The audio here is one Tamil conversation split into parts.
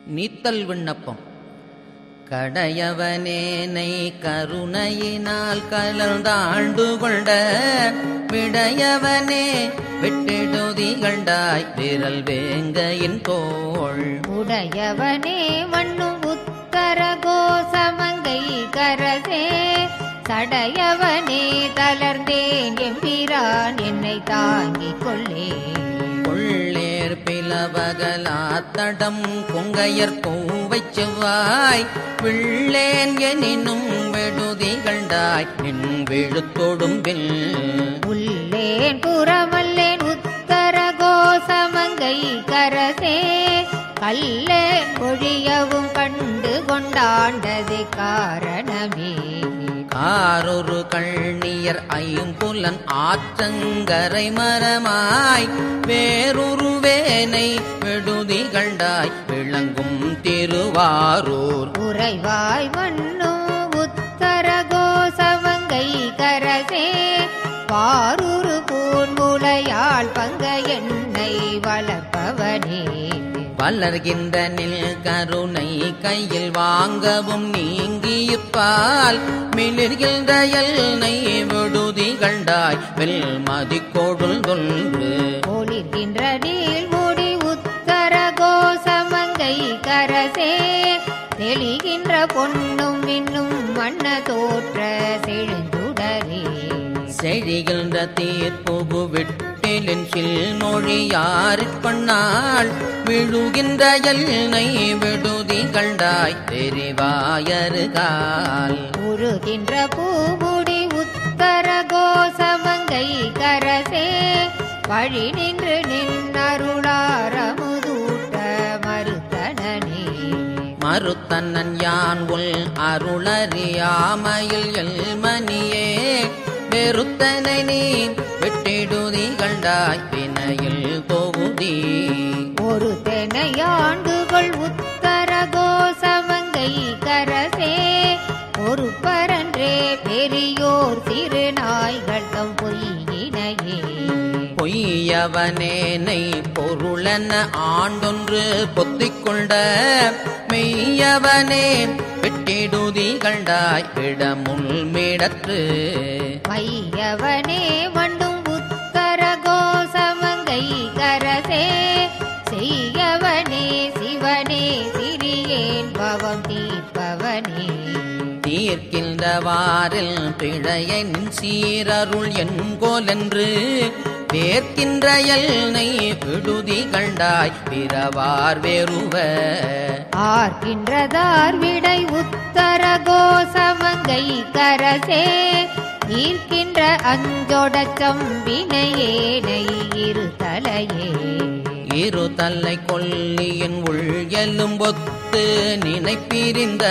நீத்தல் விண்ணப்பம் கடையவனேனை கருணையினால் கலர்ந்தாண்டு கொண்ட விடையவனே விட்டிடுதி கண்டாய் விரல் வேங்கையின் தோள் உடையவனே மண்ணும் உத்தர கோசமங்கை கரசே சடையவனே தளர்ந்தேன் எம்பிரான் என்னை தாங்கிக் கொள்ளே கொள்ளேர் பிளவகலாத்தடம் கொங்கையர் பூவைச் செவ்வாய் பிள்ளேன் எனினும் விடுதி கண்டாய் நின் விழுத்தொடும்பில் உள்ளேன் புறமல்லேன் உத்தர கோசமங்கை கரசே கல்லேன் பொழியவும் கண்டு கொண்டாண்டது காரணமே காரொரு கண்ணியர் ஐம்புலன் ஆற்றங்கரை மரமாய் வேறொரு வேனை விடுதி கண்டாய் விளங்கும் திருவாரூர் உறைவாய் மண்ணும் உத்தர கோசமங்கை கரசே பாரூரு பூன்முலையாள் பங்க என்னை வளர்ப்பவனே வளர்கின்ற நில் கருணை கையில் வாங்கவும் நீங்கியிருப்பால் மிளிர்கின்ற எல்லை விடுதி கண்டாய் வெல்மதி கொடுல் தொன்று ஒளிர்கின்ற நீள் முடி உத்தர கோசமங்கை கரசே தெளிகின்ற பொன்னும் இன்னும் வண்ண தோற்ற செழுந்துடரே செழிகின்ற தீர்ப்புகு விட்டிலின் சில் மொழியாரிற் பண்ணாள் விழுகின்ற எல்லை விடுதி கண்டாய் தெரிவாயருகால் உருகின்ற பூமுடி உத்தர கோசமங்கை கரசே வழி நின்று நின்னருளாரமுதூட்ட மறுத்தனனே மறுத்தன்னன் யான் உள் அருளறியாமையில் எல்மணியே வெறுத்தனை நீ விட்டிடுதி கண்டாய் வினையில் தொகுதி ஒரு தெனையாண்டுகள் உத்தர கோசமங்கை கரசே ஒரு பரன்றே பெரியோர் சிறு நாய்கள் தம் பொய்யினையே பொய்யவனேனை பொருளென ஆண்டொன்று பொத்திக்கொண்ட மெய்யவனே விட்டிடுதி கண்டாய் இடமுள் மேடற்று மையவனே மண்ணும் உத்தர கோசமங்கை கரசே செய்யவனே சிவனே சிறியேன் பவம் தீர்ப்பவனே தீர்க்கின்ற வாரில் பிழையை நின் சீரருள் என்கோலென்று வேர்க்கின்ற எல்லை விடுதி கண்டாய் பிறவார் வெறுவ ஆர்கின்றதார் விடை உத்தர கோசமங்கை கரசே ஈர்க்கின்ற அஞ்சொட சம்பினையேனை இரு தலையே இரு தல்லை கொல்லியின் உள் எலும்பொத்து நினைப்பிரிந்த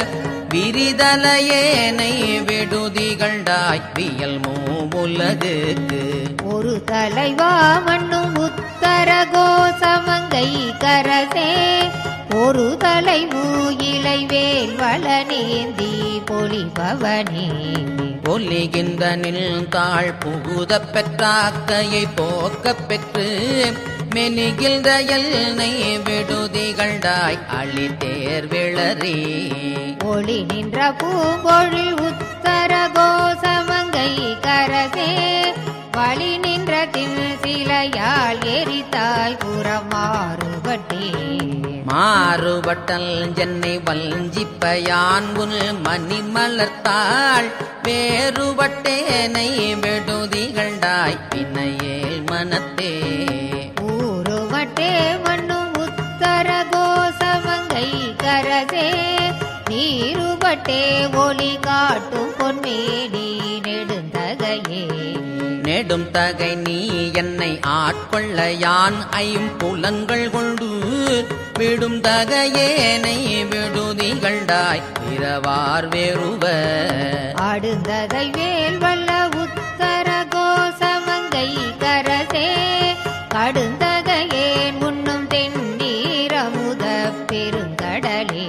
விரிதலையேனை விடுதி கண்டாய் வியல் மூவுலகுக்கு ஒரு தலைவா மண்ணும் உத்தர கோசமங்கை கரசே ஒரு தலை மூயிலை வேல் வளனேந்தி பொலிபவனே ஒலிகின்ற நில் தாழ் புகுத பெற்றாக்கையை போக்கப் பெற்று மெலிகின்ற எல்லை விடுதி கண்டாய் அழி தேர்விளறி ஒளி நின்ற பூங்கொழில் உத்தர கோசமங்கை கரசே வழி நின்ற தின் சிலையால் எரித்தாய் புறமாறுபட்டே மாறுபட்டல் ஜென்னை வல்ஞ்சிப்பயான் உன் மணி மலர்த்தாள் வேறுபட்டேனை விடுதி கண்டாய் பின்னையேல் மனத்தே ஊருமட்டே மண்ணும் உத்தர கோசமங்கை கரசே நீருபட்டே ஒளி காட்டும் பொன்மேனி நெடுந்தகையே நெடும் தகை நீ என்னை ஆட்கொள்ள யான் ஐம்புலன்கள் கொண்டு விடும் தகையேனை விடுதி கண்டாய் பிறவார் வெறுவ ஆடுந்தகை வேல் வல்ல உத்தர கோசமங்கை கரசே கடுந்தகையேன் முன்னும் தென்னீரமுத பெருங்கடலே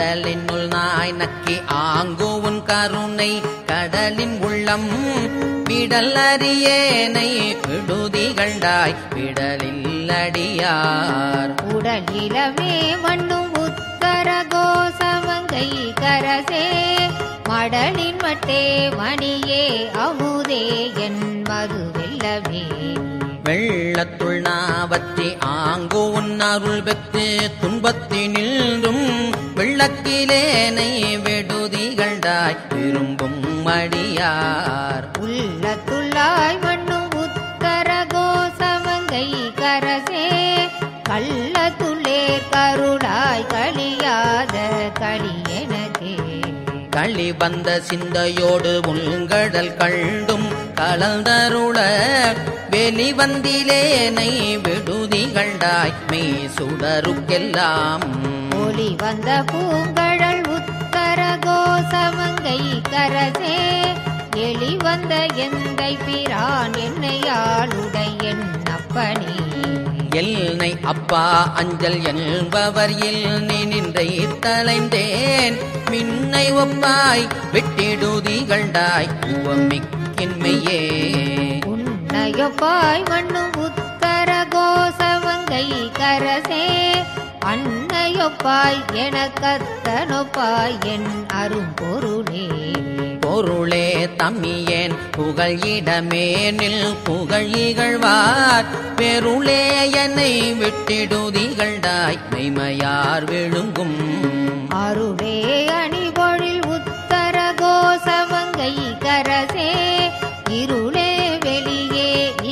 கடலினுள் நாய் நக்கி ஆங்கோ உன் கருணை கடலின் உள்ளம் விடல் அறியேனை விடுதிகண்டாய் விடலில் அடியார் உடல் இளமே மண்ணும் உத்தர கோசமங்கை கரசே மடலின் மட்டே மணியே அமுதே என் மது வெல்லமே வெள்ளத்துள் நாவற்றி ஆங்கு உன் அருள் பெற்று துன்பத்தினின்றும் வெள்ளக்கிலேனை விடுதிகண்டாய் விரும்பும் அடியார் உள்ளத்துள்ளாய் மண்ணும் உத்தர கோசமங்கை கரசே கள்ளத்துள்ளே கருளாய் கழியாத களியனதே களி வந்த சிந்தையோடு உள்கடல் கண்டும் கலந்தருள வெளிவந்திலேனை விடுதிகண்டாய் மெய் சுடருக்கெல்லாம் ஒளி வந்த பூங்கழல் உத்தர கோசமங்கை கரசே எளி வந்த எந்தை பிரான் என்னையாளுடை என் அப்பனே எல்னை அப்பா அஞ்சல் என்பவர் எல் நின்றை தலைந்தேன் மின்னை ஒப்பாய் விட்டிடுதிகண்டாய் உவமிக்கின்மையே உன்னையொப்பாய் மண்ணும் உத்தர கோசமங்கை கரசே அன்னையொப்பாய் எனக்கத்தனொப்பாய் என் அரும்பொருளே பொருளே தமியேன் புகழ் இடமேனில் புகழ் இகழ்வார் பெருளே என்னை விட்டிடுதிகண்டாய் மெய்மையார் விழுங்கும் அருளே அணிபொழில் உத்தர கோசமங்கை கரசே இருளே வெளியே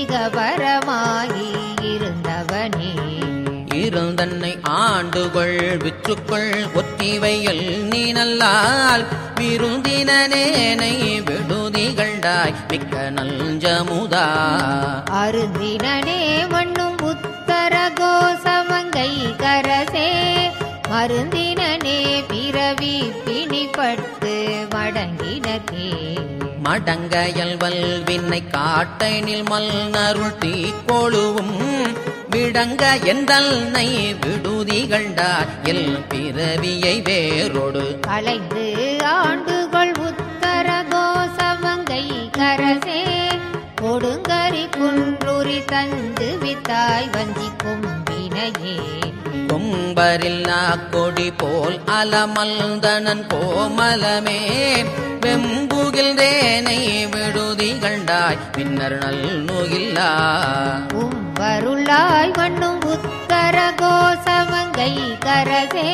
இகபரமாகி இருந்தவனே இருந்தன்னை ஆண்டுகள் விற்றுக்குள் ஒத்திவையல் நீ நல்லால் விருந்தினேனை விடுதிகண்டாய் மிக்க நஞ்சமுதா அருந்தினனே மண்ணும் உத்தர கோசமங்கை கரசே மருந்தினனே பிறவி பிணிப்பட்டு மடங்கினக்கே மடங்கயல் வல்வினை காட்டனில் மல்நருள் தீ கொழுவும் விடங்க எந்தல்னை விடுதிகண்டார் எல் பிறவியை வேறொடு கலைந்து ஆண்டுகள் உத்தர கோசமங்கை கரசே கொடுங்கரி குன்றுரி தந்து வித்தாய் வஞ்சி கொம்பினையே கொம்பரில்லா கொடி போல் அலமல்தனன் கோமலமே வெம்புகில்தேனை விடுதிகண்டாய் பின்னர் நல்லுகில்லா உம்பருளாய் மண்ணும் உத்தர கோசமங்கை கரசே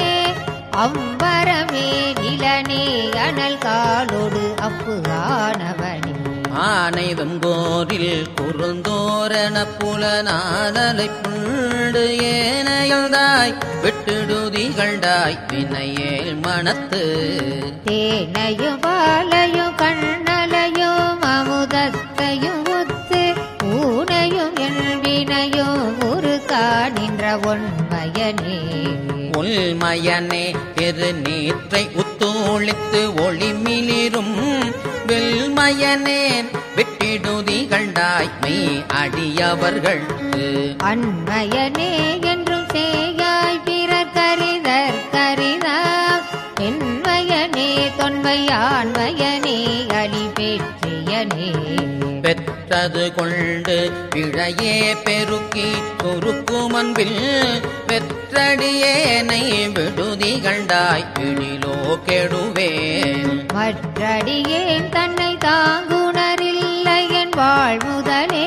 அம்பரமே நிலனே அனல் காலோடு அப்பு ஆனவனே ஆனை வெங்கோரில் குறுந்தோரண புலனாதலை புண்டு ஏனையல்தாய் விட்டுடுதிகண்டாய் வினையேல் மனத்து தேனையும் பாலையும் கண்ணலையும் அமுதத்தையும் ஒத்து ஊனையும் எழ்வினையும் ஒரு காணின்ற ஒன்மயனே உள்மயனே திரு நீற்றை உத்தூளித்து ஒளிமிளிரும் வெல்மயனேன் விட்டிடுதிகண்டாய் மெய் அடியவர்கள் அன்மயனே என்றும் சேயாய் பிறர் கரிதற் கரிதா என்மயனே தொன்மையான்மயனே அடி பெற்றியனே பெற்றது கொண்டு பிழையே பெருக்கி சொருக்கும் அன்பில் பெற்றடியேனை விடுதிகண்டாய் பிடிலோ கெடுவேன் மற்றடியேன் தன்னை தாங்குணரில்லை என் வாழ்முதலே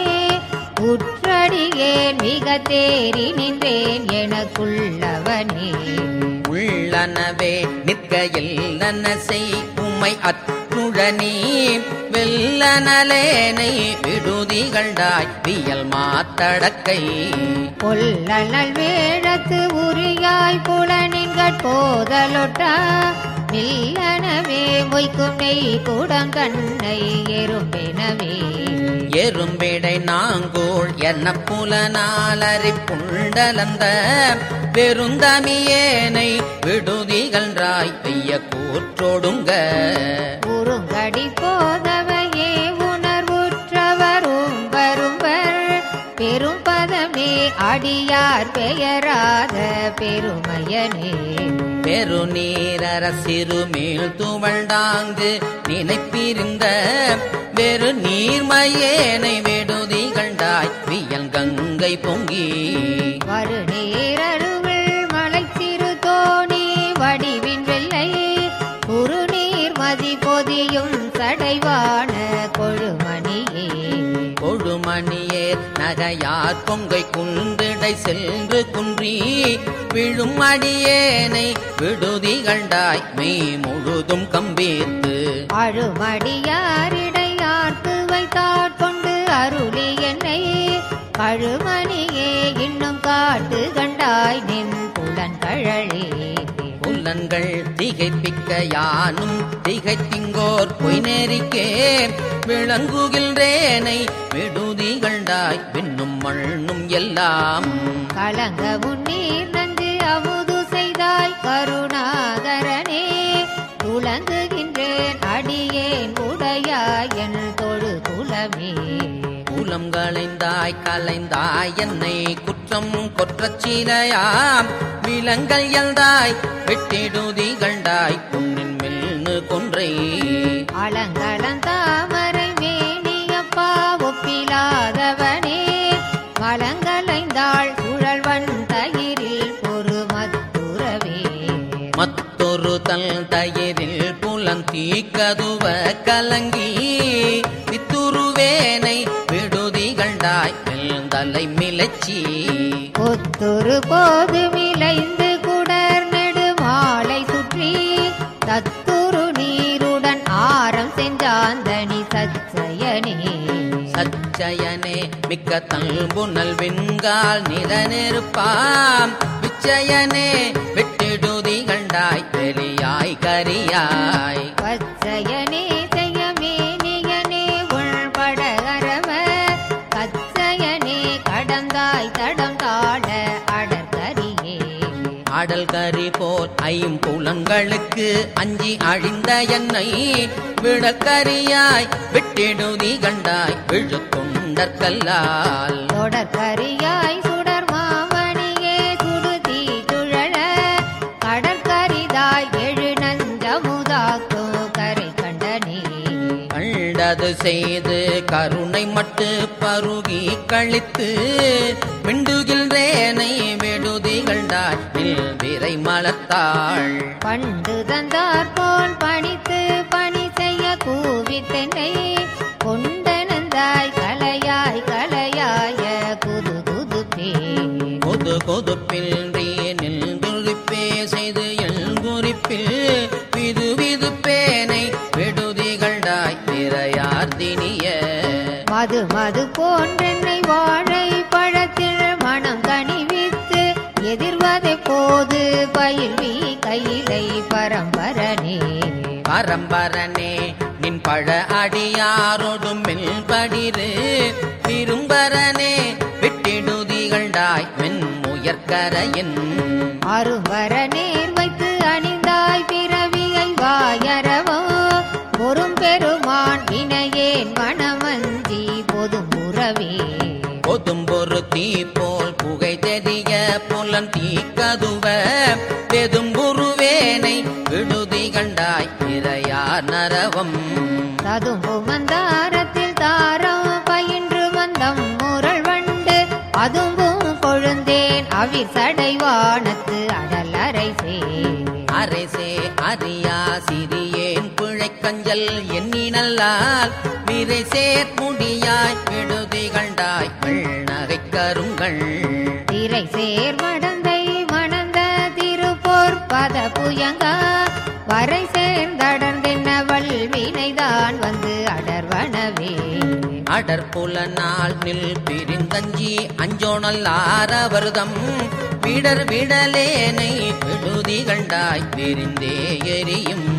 உற்றடியேன் மிக தேறி நின்றேன் எனக்குள்ளவனே உள்ளனவே நிற்க இல்லன செய் உம்மை அற்றுழனி வெல்லனலேனை விடுதிகண்டாய் வியல் மாத்தடக்கை கொல்லனல் வேழத்து உரியாய் புலனின்கட் போதலொட்டா நில்லனவே மொய்க்கும் நெய் குடம் கண்ணை எறும்பெனவே எறும்பிடை நாங்கோள் என்ன புலனாலறி புண்டலந்த பெருந்தமியேனை விடுதிகள்ராய் பெய்ய கூற்றொடுங்க உருங்கடி போதவையே உணர்வுற்றவரும் வருவர் பெரும் பதமே அடியார் பெயராத பெருமையனே பெருநீரர சிறுமேல் துவழ்ந்தாங்கு நினைப்பிருந்த வெறு நீர்மையேனை விடுதி கண்டாய் வியல் கங்கை பொங்கி வருநீரருவில் மலை சிறு தோணி வடிவின் வெள்ளை குறுநீர் மதி பொதியும் சடைவான கொழுமணியே கொழுமணியே நகையார் கொங்கை குன்றிடை சென்று குன்றி விழும் அடியேனை விடுதி கண்டாய் மெய் முழுதும் கம்பீர்த்து அழுமடியாரிடையார்க்கு வைத்தாற் கொண்டு அருளி என்னை கழுமணியே இன்னும் காட்டு கண்டாய் நின் புலன் கழலே புலன்கள் திகைப்பிக்க யானும் திகைத்திங்கோர் பொய் நேரிக்கே விளங்குகின்றேனை விடுதி கண்டாய் விண்ணும் மண்ணும் எல்லாம் கலங்க முன்னீர் நன்று அமுது செய்தாய் கருணாகரனே துலங்குகின்றேன் அடியேன் உடையாய் என் தொழு குலமே குலம் களைந்தாய் கலைந்தாய் என்னை குற்றம் கொற்றச் சீலையாம் விலங்கல் எல்தாய் வெட்டிடுதி கண்டாய் பொன்னின் மெல்னு கொன்றை அலங்கலந்தாமரை மேனியப்பா ஒப்பிலாதவனே மலங்கலைந்தாள் சுழல்வன் தயிரில் பொறு மத்துறவே மத்தொரு தல் தயிரில் புலம் தீக்கதுவ கலங்கி வித்துருவேனை விடுதி கண்டாய் தலை மிளச்சி ஒத்தொரு போது மிளைந்து குடர் நெடு மாலை சுற்றி தத்துரு நீருடன் ஆரம் செஞ்சாந்தனி சச்சயனே சச்சயனே மிக்க தல்புனல் வெண்கால் நிற நெருப்பாம் விச்சயனே விட்டிடுதி கண்டாய் பெரியாய் கரியாய் பச்சையனே செய்யமேனியனே உள்படகரவ கச்சயனே கடந்தாய் தடம் தாழ அடற்கரியே ஆடல் கரி போல் ஐம்புலங்களுக்கு அஞ்சி அழிந்த என்னை விடக்கரியாய் விட்டிடுதி கண்டாய் விழுத்தொண்டற்கல்லால் தொடர்கரியாய் சுடர் மாமணியே சுடுதி துழல கடற்கரிதாய் எழு நஞ்சமுதாக்கும் கரை கண்டனே கண்டது செய்து கருணை மட்டு பருகி கழித்து மிண்டுகின்றேனை விடுதி கண்டாய் விரை மலர்த்தாள் பண்டு தந்தார் போல் பணித்து பணி செய்ய கூவித்தென்னை கொண்டனந்தாய் கலையாய் கலையாய புது புது பே கொது கொதுப்பின்றி நின்றுரிப்பே செய்து எல் குறிப்பில் விது விது பேனை விடுதி கண்டாய் திரையார்தினிய மது மது போன்றென்னை வாழை பழத்தில் மனம் கனிவித்து எதிர்வதை போது பயில்வி கையிலை பரம்பரனே பரம்பரனே நின் பழ அடியாரோடும் மெல்படிரு விரும்பரனே விட்டிடுதி கண்டாய் மென் முயற்கரையின் அரும்பர நேர் வைத்து அணிந்தாய் பிறவியை வாயறவோ பொறும் பெருமான் இணையேன் மணமஞ்சி பொதும் உறவே பொதும்பொரு தீ போல் புகை தெரிய புலன் தீக்கதுவ பெதும்புருவேனை விடுதி கண்டாய் இறையார் நரவம் ததும்பு மந்தாரத்தில் தாரம் பயின்று வந்தம் முரள் வண்டு அதும்பும் கொழுந்தேன் அவிர் சடைவானத்து அடல் அரைசே அரசே அறியா சிறியேன் பிழைக்கஞ்சல் எண்ணினல்லால் விரை சேர் முடியாய் விடுதி கண்டாய் நகை கருங்கள் திரை சேர் மடந்தை மணந்த திருப்போர் பத புயங்கா வரை சேர்ந்தடர்ந்தென்னவள் வினைதான் வந்து அடர்வனவே அடற்புலனால் நில் பிரிந்தஞ்சி அஞ்சோணல்லாரவர்தம் விடர் விடலேனை விடுதி கண்டாய் பிரிந்தே எரியும்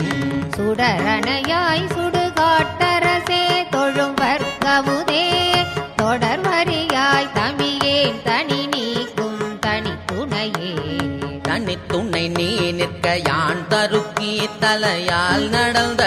சுடரணையாய் சுடுகாட்டரசே தொழும் வர்க்கமுதே தொடர் வரியாய் தமியேன் தனி நீக்கும் தனி துணையே தனித்துணை நீ நிற்க யான் தருக்கி தலையால் நடந்த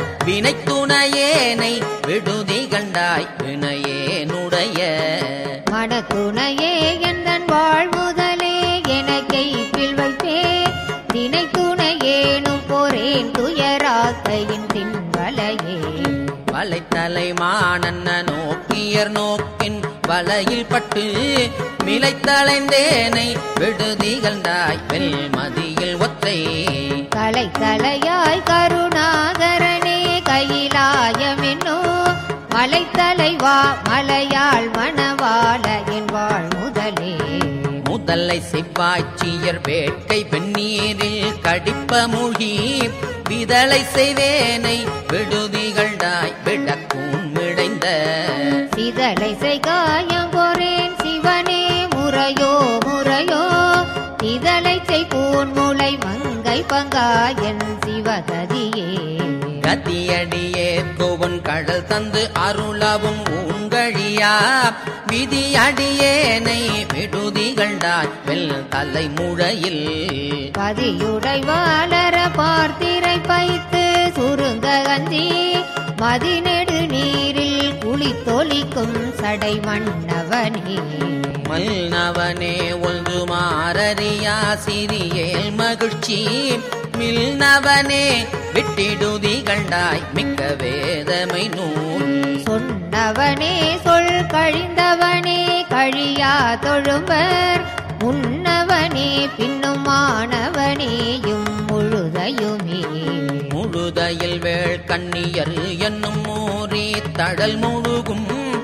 வினைத்துணையேனை விடுதி கண்டாய் வினையேனுடைய மனத்துணையே எந்தன் வாழ்முதலே எனக்கைப்பில் வைப்பே தினை துணையேனும் போரேன் துயராக்கையின் தின்வலையே வலைத்தலை மானன்ன நோக்கியர் நோக்கின் வலையில் பட்டு மிளைத்தலைந்தேனை விடுதிகழ்ந்தாய் வெல்மதியில் ஒற்றை கலை தலையாய் கருணாகரனே கையிலாயமென்னோ மலைத்தலைவா மலையாள் மணவாள என் வாழ்முதலே முதலை செவ்வாய்ச்சியர் வேட்கை வெந்நீரில் கடிப்ப மூழ்கி விதலை செய்வேனை விடுதிகள்டாய் விடக்கூன் மிடைந்த சிதலை செய்காயம் போரேன் சிவனே முறையோ முறையோ இதழை செய்பூன் முளை மங்கை பங்காயன் சிவகதியே கதியடியே கோவன் கடல் தந்து அருளவும் உங்கழியா விதி அடியேனை விடுதிகள்டாய் வெல் தலைமுழையில் பதியுடை வாளர பார்த்திரை பைத்து சுருங்க அஞ்சி மதிநெடு நீரில் குளித்தொலிக்கும் சடை மன்னவனே மல்னவனே ஒன்று மாறறியா சிறியேல் மகிழ்ச்சி மில்னவனே விட்டிடுதி கண்டாய் மிக்க வேதமை நூல் சொன்னவனே சொல் கழிந்தவனே கழியா தொழும்பர் முன்னவனே பின்னும் மாணவனேயும் முழுதையுமே முழுதையில் வேள் கண்ணியர் என்னும் மூரி தடல் முழுகும்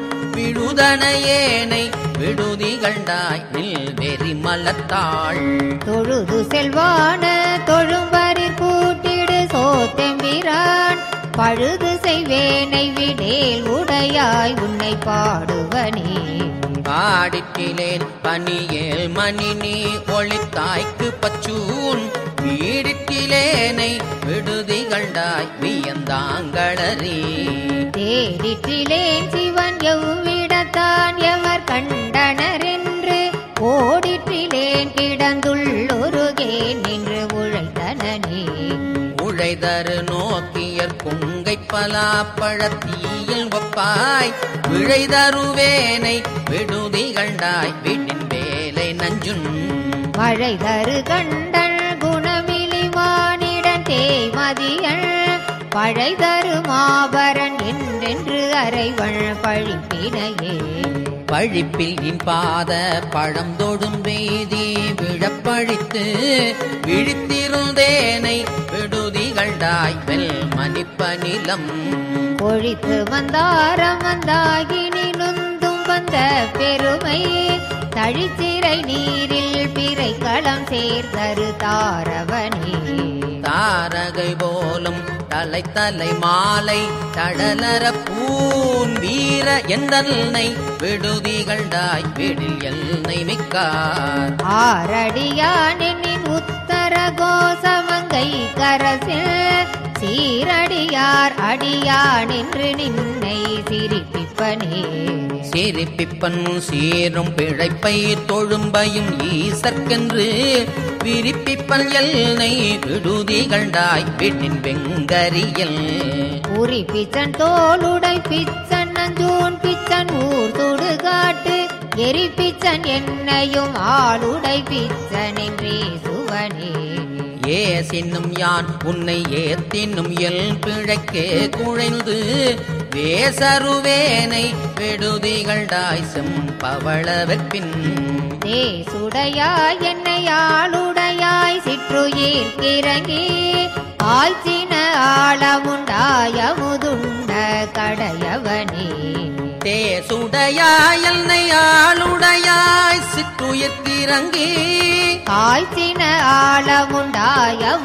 விழுதனையேனை விடுதி கண்டாய் நில் வெறி மலத்தாள் தொழுது செல்வான தொழும்பரிற் கூட்டிடு சோத்தெம்பிரான் பழுது செய்வேனை விடேல் உடையாய் உன்னை பாடுவனே பாடிட்டிலேன் பனியேல் மணி நீ ஒளித்தாய்க்கு பச்சூன் வீடிட்டிலேனை விடுதி கண்டாய் வியந்தாங்களறி தேடிற்றிலேன் சிவன் எவ்விடத்தான் எவர் கண்டனர் என்று ஓடிற்றிலேன் கிடந்துள்ளொருகேன் நின்று உழைத்தனனே உழைதரு நோக்கியர் கொங்கை பலாப்பழத்தீயில் ஒப்பாய் விழைதருவேனை விடுதி கண்டாய் வீட்டின் வேலை நஞ்சுன் மழை தரு கண்டன் குணமிலி மானிடன் தேய்மதியன் பழை தரு மாபரன் என்றென்று அறைவள் பழிப்பினையே பழிப்பில் நின் பாத பழம் தொடும் வேதி விழப்பழித்து விழித்திருந்தேனை விடுதிகள்டாய் வெல் மணிப்பநிலம் கொழித்து வந்தாரம் வந்தாகினி நுந்தும் வந்த பெருமை தழிச்சிறை நீரில் பிறை களம் சேர்தரு தாரவனே தாரகை போலும் தலை தலை மாலை தடலர பூன் வீர எந்தன்னை விடுதிகள்டாய் விடில் எல்லை மிக்கார் ஆரடியான் என்னின் உத்தர கோசமங்கை கரசில் சீரடியார் அடியான் என்று நின்னை சிரிப்பிப்பனே சிரிப்பிப்பன் சீரும் பிழைப்பை தொழும்பையும் ஈசற்கென்று விரிப்பிப்பன் எல்லை விடுதிகள்டாய் வீட்டின் வெங்கரியல் உரி பிச்சன் தோளுடை பிச்சன் நஞ்சூன் பிச்சன் ஊர் சுடுகாட்டு எரி பிச்சன் என்னையும் ஆளுடை பிச்சன் என்றே சுவனே ஏ சின்னும் யான் உன்னை ஏத்தினும் எல் பிழைக்கே குழைந்து வேசருவேனை விடுதிகள்டாய் செம்பவள வெப்பின் தேசுடையாய் என்னை ஆளுடையாய் சிற்றுயிர் கிறங்கி ஆய்ச்சின ஆழமுண்டாய முதுண்ட கடையவனே தேசுடையாய் என்னை ஆளுடையாய் சிற்றுயிர்த்திறங்கி ஆய்ச்சின ஆழமுண்டாய